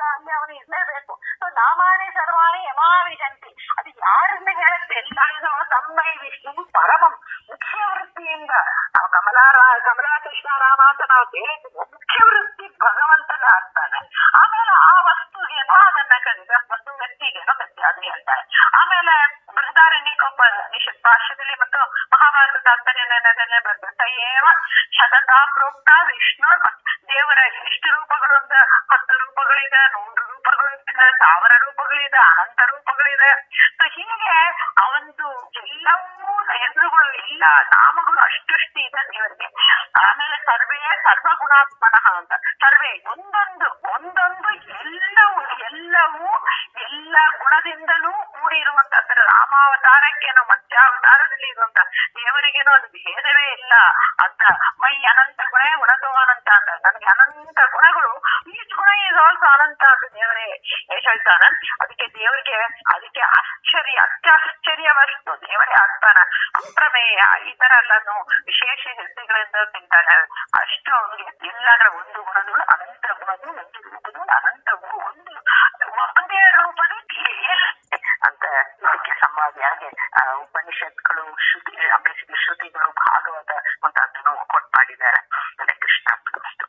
ಅಲ್ಲಿ ಅವನು ಇರ್ಲೇಬೇಕು ಸೊ ನಾಮಾನಿ ಸರ್ವಾಣಿ ಯಮಾವಿಜಂತಿ ಅದು ಯಾರನ್ನ ಹೇಳುತ್ತೆ ಎಲ್ಲರಿಗೂ ತಮ್ಮೈ ವಿಷ್ಣು ಪರಮಂ ಮುಖ್ಯ ವೃತ್ತಿಯಿಂದ ನಾವು ಕಮಲಾರ ಕಮಲಾ ಕೃಷ್ಣ ರಾಮ ಅಂತ ನಾವು ಹೇಳಿದ್ವಿ ಮುಖ್ಯ ವೃತ್ತಿ ಭಗವಂತನ ಆಗ್ತಾನೆ ಆಮೇಲೆ ಆ ವಸ್ತುಗೇನೋ ಅದನ್ನ ಕಲಿದ ವಸ್ತು ವ್ಯಕ್ತಿಗೇನೋ ವ್ಯತ್ಯಾಸ ಹೇಳ್ತಾರೆ ಆಮೇಲೆ ಬೃಹದಾರಣ್ಯಕೊಬ್ಬ ನಿಷತ್ ಭಾಷ್ಯದಲ್ಲಿ ಮತ್ತು ಮಹಾಭಾರತ ತಾತ್ಪರ್ಯದಲ್ಲಿ ಬರ್ತದೆ ಏವ ಶತತಾ ಪ್ರೋಕ್ತ ವಿಷ್ಣು ದೇವರ ಎಷ್ಟು ರೂಪಗಳು ಅಂತ ಹತ್ತು ರೂಪಗಳಿದೆ ನೂರು ರೂಪಗಳಿದೆ ಸಾವಿರ ರೂಪಗಳಿದೆ ಅನಂತ ರೂಪಗಳಿದೆ ಸೊ ಹೀಗೆ ಅವಂದು ಎಲ್ಲವೂ ಹೆಸರುಗಳು ಇಲ್ಲ ನಾಮಗಳು ಅಷ್ಟಷ್ಟು ಇದೆ ದೇವರಿಗೆ ಆಮೇಲೆ ಸರ್ವೇ ಸರ್ವಗುಣಾತ್ಮನಃ ಅಂತ ಸರ್ವೇ ಒಂದೊಂದು ಒಂದೊಂದು ಎಲ್ಲವೂ ಎಲ್ಲವೂ ಎಲ್ಲ ಗುಣದಿಂದಲೂ ಕೂಡಿರುವಂತಹದ್ರ ರಾಮಾವತಾರಕ್ಕೇನೋ ಮತ್ಸ್ಯಾವತಾರದಲ್ಲಿ ಇರುವಂತ ದೇವರಿಗೇನೋ ಅದು ಭೇದವೇ ಇಲ್ಲ ಅಂತ ಮೈ ಅನಂತ ಗುಣ ಗುಣತೋ ಅನಂತ ಅಂತ ನನಗೆ ಅನಂತ ಗುಣಗಳು ಈಚ್ ಗುಣ ಈಸ್ ಆಲ್ಸೋ ಅನಂತ ಅಂತ ದೇವರೇ ಹೇಳ್ತಾನೆ ಅದಕ್ಕೆ ದೇವರಿಗೆ ಅದಕ್ಕೆ ಆಶ್ಚರ್ಯ ಅತ್ಯಾಶ್ಚರ್ಯವಷ್ಟು ದೇವರೇ ಆಗ್ತಾನ ಅಪ್ರಮೇಯ ಈ ತರ ಎಲ್ಲಾನು ವಿಶೇಷ ಹೆಸರುಗಳಿಂದ ತಿಂತಾನೆ ಅಷ್ಟು ಅವನಿಗೆ ಎಲ್ಲರ ಒಂದು ಗುಣಗಳು ಅನಂತ ಗುಣಗಳು ಒಂದು ರೂಪಗಳು ಅನಂತವು ಒಂದು ಒಂದೇ ರೂಪದ ಅಂತ ಇದಕ್ಕೆ ಸಂವಾದಿಯಾಗಿ ಆ, ಉಪನಿಷತ್ಗಳು ಶ್ರುತಿ ಬೇಸಿಗೆ ಶ್ರುತಿಗಳು ಭಾಗವತ ಮುಂತಾದನ್ನು ಕೊಟ್ಟು ಮಾಡಿದ್ದಾರೆ